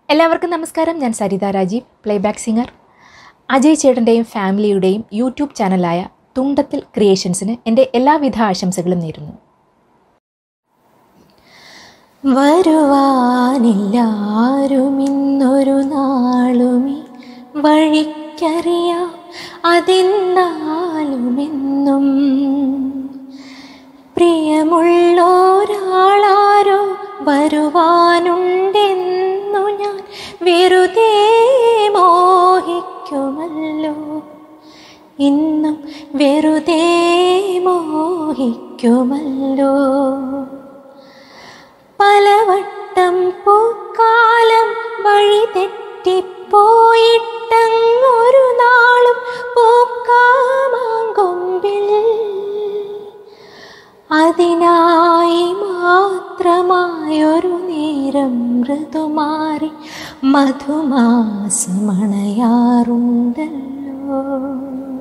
എല്ലാവർക്കും നമസ്കാരം ഞാൻ സരിത രാജീവ് പ്ലേബാക്ക് സിംഗർ അജയ് ചേട്ടൻ്റെയും ഫാമിലിയുടെയും യൂട്യൂബ് ചാനലായ തുണ്ടത്തിൽ ക്രിയേഷൻസിന് എൻ്റെ എല്ലാവിധ ആശംസകളും നേരുന്നു വരുവാനില്ലാരുമിന്നൊരു നാളുമി വഴിക്കറിയാം അതെന്നാലുമെന്നും പ്രിയമുള്ളോരാളാരോ വരുവാനുണ്ടെന്നു ഞാൻ വെറുതെ മോഹിക്കുമല്ലോ ഇന്നും വെറുതെ മോഹിക്കുമല്ലോ പലവട്ടം പൂക്കാലം വഴി തെറ്റിപ്പോയിട്ടങ്ങൊരു നാളും പൂക്കാമാങ്കൊമ്പിൽ അതിനായി മാത്രമായൊരു നേരം മൃദുമാറി മധുമാസമണയാറുണ്ടല്ലോ